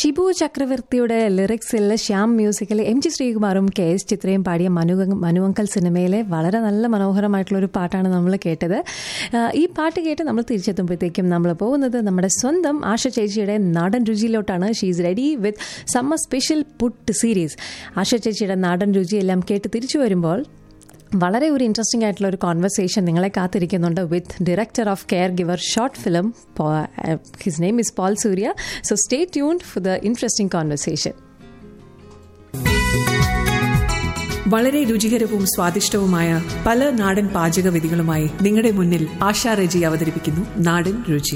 ഷിബു ചക്രവർത്തിയുടെ ലിറിക്സിൽ ശ്യാം മ്യൂസിക്കിൽ എം ജി ശ്രീകുമാറും കെ എസ് ചിത്രയും പാടിയ മനു മനുവങ്കൽ സിനിമയിലെ വളരെ നല്ല മനോഹരമായിട്ടുള്ള ഒരു പാട്ടാണ് നമ്മൾ കേട്ടത് ആ, ഈ പാട്ട് കേട്ട് നമ്മൾ തിരിച്ചെത്തുമ്പോഴത്തേക്കും നമ്മൾ പോകുന്നത് നമ്മുടെ സ്വന്തം ആശ ചേച്ചിയുടെ നാടൻ രുചിയിലോട്ടാണ് she's ready with summer special puttu series Asha ചേച്ചിയുടെ നാടൻ രുചിയെല്ലാം കേട്ട് തിരിച്ചു വരുമ്പോൾ വളരെ ഒരു ഇൻട്രസ്റ്റിംഗ് ആയിട്ടുള്ള ഒരു കോൺവെർസേഷൻ നിങ്ങളെ കാത്തിരിക്കുന്നുണ്ട് with director of caregiver short film his name is Paul Surya so stay tuned for the interesting conversation വളരെ രുചികരവും സ്വാദിഷ്ടവുമായ പല നാടൻ പാചക വിധികളുമായി നിങ്ങളുടെ മുന്നിൽ ആശാ റെജി അവതരിപ്പിക്കുന്നു നാടൻ രുചി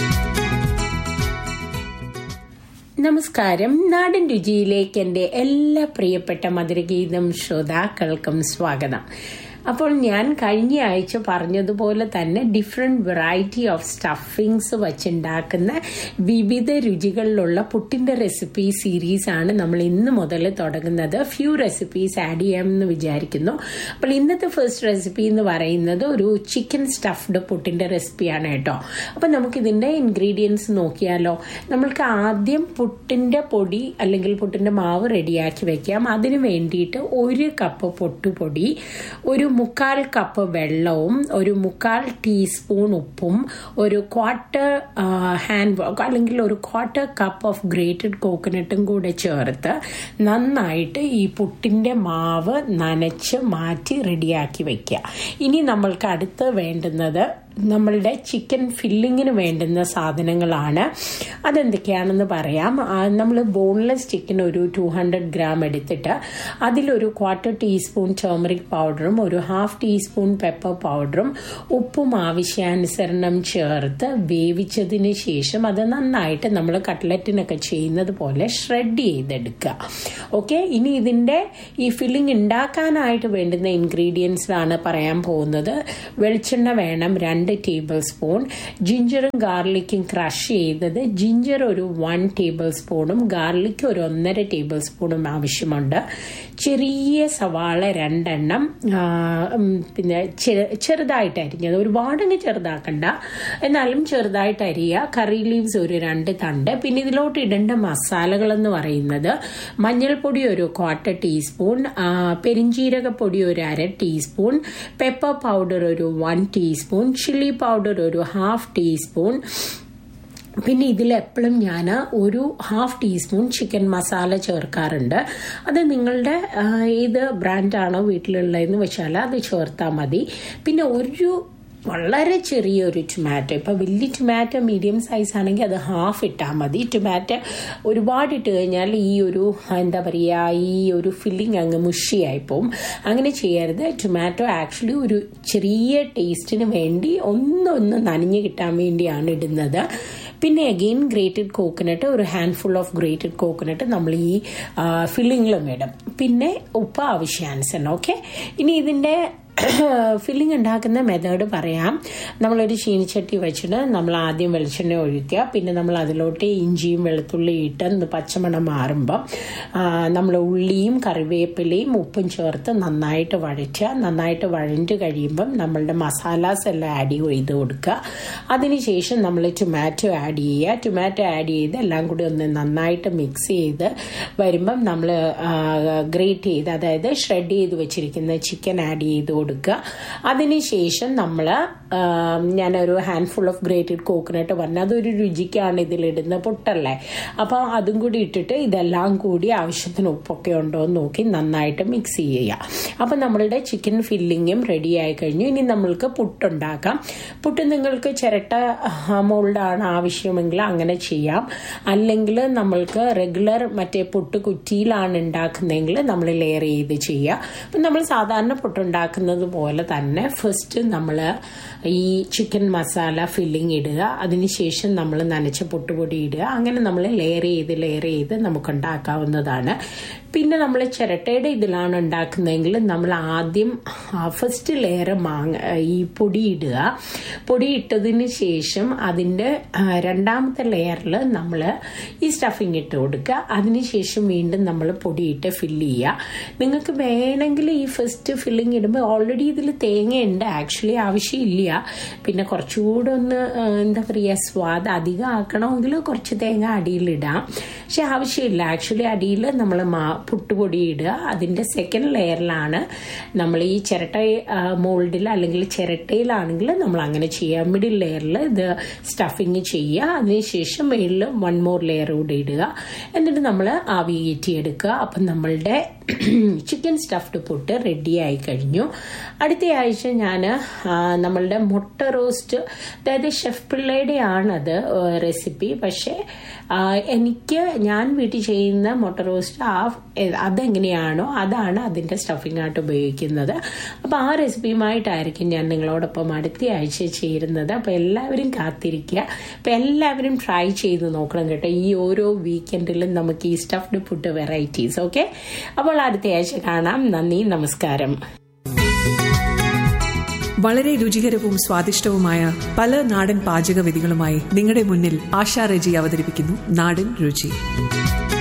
നമസ്കാരം നാടൻ രുചിയിലേക്ക് എൻ്റെ എല്ലാ പ്രിയപ്പെട്ട മധുരഗീതം ശ്രോതാക്കൾക്കും സ്വാഗതം അപ്പോൾ ഞാൻ കഴിഞ്ഞ ആഴ്ച പറഞ്ഞതുപോലെ തന്നെ ഡിഫറെൻറ്റ് വെറൈറ്റി ഓഫ് സ്റ്റഫിങ്സ് വച്ചുണ്ടാക്കുന്ന വിവിധ രുചികളിലുള്ള പുട്ടിൻ്റെ റെസിപ്പി സീരീസ് ആണ് നമ്മൾ ഇന്ന് മുതൽ തുടങ്ങുന്നത് ഫ്യൂ റെസിപ്പീസ് ആഡ് ചെയ്യാമെന്ന് വിചാരിക്കുന്നു അപ്പോൾ ഇന്നത്തെ ഫസ്റ്റ് റെസിപ്പി എന്ന് പറയുന്നത് ഒരു ചിക്കൻ സ്റ്റഫ്ഡ് പുട്ടിൻ്റെ റെസിപ്പിയാണ് കേട്ടോ അപ്പോൾ നമുക്കിതിൻ്റെ ഇൻഗ്രീഡിയൻസ് നോക്കിയാലോ നമ്മൾക്ക് ആദ്യം പുട്ടിൻ്റെ പൊടി അല്ലെങ്കിൽ പുട്ടിൻ്റെ മാവ് റെഡിയാക്കി വെക്കാം അതിന് വേണ്ടിയിട്ട് ഒരു കപ്പ് പൊട്ടുപൊടി ഒരു മുക്കാൽ കപ്പ് വെള്ളവും ഒരു മുക്കാൽ ടീസ്പൂൺ ഉപ്പും ഒരു ക്വാർട്ടർ ഹാൻഡ് അല്ലെങ്കിൽ ഒരു ക്വാർട്ടർ കപ്പ് ഓഫ് ഗ്രേറ്റഡ് കോക്കനട്ടും കൂടെ ചേർത്ത് നന്നായിട്ട് ഈ പുട്ടിൻ്റെ മാവ് നനച്ച് മാറ്റി റെഡിയാക്കി വെക്കുക ഇനി നമ്മൾക്ക് അടുത്ത് വേണ്ടുന്നത് നമ്മളുടെ ചിക്കൻ ഫില്ലിങ്ങിന് വേണ്ടുന്ന സാധനങ്ങളാണ് അതെന്തൊക്കെയാണെന്ന് പറയാം നമ്മൾ ബോൺലെസ് ചിക്കൻ ഒരു ടു ഹൺഡ്രഡ് ഗ്രാം എടുത്തിട്ട് അതിലൊരു ക്വാർട്ടർ ടീസ്പൂൺ ടേമറിക് പൗഡറും ഒരു ഹാഫ് ടീസ്പൂൺ പെപ്പർ പൗഡറും ഉപ്പും ആവശ്യാനുസരണം ചേർത്ത് വേവിച്ചതിന് ശേഷം അത് നന്നായിട്ട് നമ്മൾ കട്ട്ലറ്റിനൊക്കെ ചെയ്യുന്നത് പോലെ ഷ്രെഡ് ചെയ്തെടുക്കുക ഓക്കെ ഇനി ഇതിൻ്റെ ഈ ഫില്ലിംഗ് ഉണ്ടാക്കാനായിട്ട് വേണ്ടുന്ന ഇൻഗ്രീഡിയൻസിലാണ് പറയാൻ പോകുന്നത് വെളിച്ചെണ്ണ വേണം രണ്ട് ടേബിൾ സ്പൂൺ ജിഞ്ചറും ഗാർലിക്കും ക്രഷ് ചെയ്തത് ജിഞ്ചർ ഒരു വൺ ടേബിൾ സ്പൂണും ഗാർലിക് ഒരു ഒന്നര ടേബിൾ സ്പൂണും ആവശ്യമുണ്ട് ചെറിയ സവാള രണ്ടെണ്ണം ആ, ഉം, പിന്നെ ചെ- ചെറുതായിട്ട് അരിഞ്ഞത് ഒരുപാടങ്ങ് ചെറുതാക്കണ്ട എന്നാലും ചെറുതായിട്ട് അരിയുക കറി ലീവ്സ് ഒരു രണ്ട് തണ്ട് പിന്നെ ഇതിലോട്ട് ഇടേണ്ട മസാലകൾ എന്ന് പറയുന്നത് മഞ്ഞൾപ്പൊടി ഒരു ക്വാർട്ടർ ടീസ്പൂൺ ആ, പെരിഞ്ജീരകപ്പൊടി ഒരു അര ടീസ്പൂൺ പെപ്പർ പൗഡർ ഒരു വൺ ടീസ്പൂൺ ചില്ലി പൗഡർ ഒരു ഹാഫ് ടീസ്പൂൺ പിന്നെ ഇതിൽ എപ്പോഴും ഞാൻ ഒരു ഹാഫ് ടീസ്പൂൺ ചിക്കൻ മസാല ചേർക്കാറുണ്ട് അത് നിങ്ങളുടെ ആ, ഏത് ബ്രാൻഡാണോ വീട്ടിലുള്ളതെന്ന് വെച്ചാൽ അത് ചേർത്താൽ മതി പിന്നെ ഒരു വളരെ ചെറിയൊരു ടൊമാറ്റോ ഇപ്പം വലിയ ടൊമാറ്റോ മീഡിയം സൈസ് ആണെങ്കിൽ അത് ഹാഫ് ഇട്ടാൽ മതി ടൊമാറ്റോ ഒരുപാട് ഇട്ട് കഴിഞ്ഞാൽ ഈ ഒരു എന്താ പറയുക ഈ ഒരു ഫില്ലിംഗ് അങ്ങ് മുഷിയായി പോവും അങ്ങനെ ചെയ്യരുത് ടൊമാറ്റോ ആക്ച്വലി ഒരു ചെറിയ ടേസ്റ്റിന് വേണ്ടി ഒന്നൊന്ന് നനഞ്ഞ് കിട്ടാൻ വേണ്ടിയാണ് ഇടുന്നത് പിന്നെ അഗെയിൻ ഗ്രേറ്റഡ് കോക്കനട്ട് ഒരു handful of grated coconut നമ്മൾ ഈ ഫില്ലിങ്ങിലും ഇടും പിന്നെ ഉപ്പ് ആവശ്യാനുസരണം ഓക്കെ ഇനി ഇതിൻ്റെ ഫില്ലിംഗ് ഉണ്ടാക്കുന്ന മെത്തേഡ് പറയാം നമ്മളൊരു ചീനിച്ചട്ടി വെച്ചിട്ട് നമ്മൾ ആദ്യം വെളിച്ചെണ്ണ ഒഴിക്കുക പിന്നെ നമ്മൾ അതിലോട്ട് ഇഞ്ചിയും വെളുത്തുള്ളിയും ഇട്ട് ഒന്ന് പച്ചമണം മാറുമ്പോൾ നമ്മൾ ഉള്ളിയും കറിവേപ്പിലയും ഉപ്പും ചേർത്ത് നന്നായിട്ട് വഴറ്റുക നന്നായിട്ട് വഴഞ്ഞു കഴിയുമ്പം നമ്മളുടെ മസാലാസ് എല്ലാം ആഡ് ചെയ്ത് കൊടുക്കുക അതിനുശേഷം നമ്മൾ ടൊമാറ്റോ ആഡ് ചെയ്യുക ടൊമാറ്റോ ആഡ് ചെയ്ത് എല്ലാം കൂടി ഒന്ന് നന്നായിട്ട് മിക്സ് ചെയ്ത് വരുമ്പം നമ്മൾ ഗ്രേറ്റ് ചെയ്ത് അതായത് ഷ്രെഡ് ചെയ്ത് വെച്ചിരിക്കുന്ന ചിക്കൻ ആഡ് ചെയ്ത് കൊടുക്കുക അതിനുശേഷം നമ്മൾ ഞാനൊരു handful of grated coconut പറഞ്ഞു അതൊരു രുചിക്കാണ് ഇതിലിടുന്ന പൊട്ടല്ലേ അപ്പോൾ അതും കൂടി ഇട്ടിട്ട് ഇതെല്ലാം കൂടി ആവശ്യത്തിന് ഉപ്പൊക്കെ ഉണ്ടോ എന്ന് നോക്കി നന്നായിട്ട് മിക്സ് ചെയ്യുക അപ്പോൾ നമ്മളുടെ ചിക്കൻ ഫില്ലിങ്ങും റെഡി ആയി കഴിഞ്ഞു ഇനി നമ്മൾക്ക് പുട്ടുണ്ടാക്കാം പുട്ട് നിങ്ങൾക്ക് ചിരട്ട മോൾഡാണ് ആവശ്യമെങ്കിൽ അങ്ങനെ ചെയ്യാം അല്ലെങ്കിൽ നമ്മൾക്ക് റെഗുലർ മറ്റേ പുട്ട് കുറ്റിയിലാണ് ഉണ്ടാക്കുന്നതെങ്കിൽ നമ്മൾ ലെയർ ചെയ്ത് ചെയ്യുക അപ്പം നമ്മൾ സാധാരണ പുട്ടുണ്ടാക്കുന്നത് പോലെ തന്നെ ഫസ്റ്റ് നമ്മൾ ഈ ചിക്കൻ മസാല ഫില്ലിംഗ് ഇടുക അതിനുശേഷം നമ്മൾ നനച്ച പൊട്ടുപൊടി ഇടുക അങ്ങനെ നമ്മൾ ലെയർ ചെയ്ത് ലെയർ ചെയ്ത് നമുക്ക് ഉണ്ടാക്കാവുന്നതാണ് പിന്നെ നമ്മൾ ചിരട്ടയുടെ ഇതിലാണ് ഉണ്ടാക്കുന്നതെങ്കിൽ നമ്മൾ ആദ്യം ഫസ്റ്റ് ലെയർ മാങ്ങ ഈ പൊടി ഇടുക പൊടി ഇട്ടതിന് ശേഷം അതിൻ്റെ ആ, രണ്ടാമത്തെ ലെയറിൽ നമ്മൾ ഈ സ്റ്റഫിങ് ഇട്ട് കൊടുക്കുക അതിനുശേഷം വീണ്ടും നമ്മൾ പൊടിയിട്ട് ഫില്ല് ചെയ്യുക നിങ്ങൾക്ക് വേണമെങ്കിൽ ഈ ഫസ്റ്റ് ഫില്ലിംഗ് ഇടുമ്പോൾ ഓൾ ഓൾറെഡി ഇതിൽ തേങ്ങ ഉണ്ട് ആക്ച്വലി ആവശ്യമില്ല പിന്നെ കുറച്ചുകൂടെ ഒന്ന് ആ, എന്താ പറയുക സ്വാദ് അധികം ആക്കണമെങ്കിൽ കുറച്ച് തേങ്ങ അടിയിലിടാം പക്ഷെ ആവശ്യമില്ല ആക്ച്വലി അടിയിൽ നമ്മൾ മാ പുട്ടുപൊടി ഇടുക അതിൻ്റെ സെക്കൻഡ് ലെയറിലാണ് നമ്മൾ ഈ ചിരട്ട മോൾഡിൽ അല്ലെങ്കിൽ ചിരട്ടയിലാണെങ്കിൽ നമ്മൾ അങ്ങനെ ചെയ്യുക മിഡിൽ ലെയറിൽ ഇത് സ്റ്റഫിങ് ചെയ്യുക അതിനുശേഷം മേളിൽ വൺ മോർ ലെയർ കൂടി ഇടുക എന്നിട്ട് നമ്മൾ ആവി കയറ്റിയെടുക്കുക അപ്പം നമ്മളുടെ ചിക്കൻ സ്റ്റഫ്ഡ് പുട്ട് റെഡി ആയി കഴിഞ്ഞു അടുത്ത ആഴ്ച ഞാൻ നമ്മളുടെ മുട്ട റോസ്റ്റ് അതായത് ഷെഫ് പിള്ളയുടെ ആണത് റെസിപ്പി പക്ഷേ ആ, എനിക്ക് ഞാൻ വീട്ടിൽ ചെയ്യുന്ന മുട്ട റോസ്റ്റ് ആ അതെങ്ങനെയാണോ അതാണ് അതിൻ്റെ സ്റ്റഫിംഗ് ആയിട്ട് ഉപയോഗിക്കുന്നത് അപ്പോൾ ആ റെസിപ്പിയുമായിട്ടായിരിക്കും ഞാൻ നിങ്ങളോടൊപ്പം അടുത്ത ആഴ്ച ചേരുന്നത് അപ്പോൾ എല്ലാവരും കാത്തിരിക്കുക അപ്പോൾ എല്ലാവരും ട്രൈ ചെയ്ത് നോക്കണം കേട്ടോ ഈ ഓരോ വീക്കെൻഡിലും നമുക്ക് ഈ സ്റ്റഫ്ഡ് ഫുഡ് വെറൈറ്റീസ് ഓക്കെ അപ്പോൾ അടുത്ത ആഴ്ച കാണാം നന്ദി നമസ്കാരം വളരെ രുചികരവും സ്വാദിഷ്ടവുമായ പല നാടൻ പാചക വിധികളുമായി നിങ്ങളുടെ മുന്നിൽ ആശാ റെജി അവതരിപ്പിക്കുന്നു നാടൻ രുചി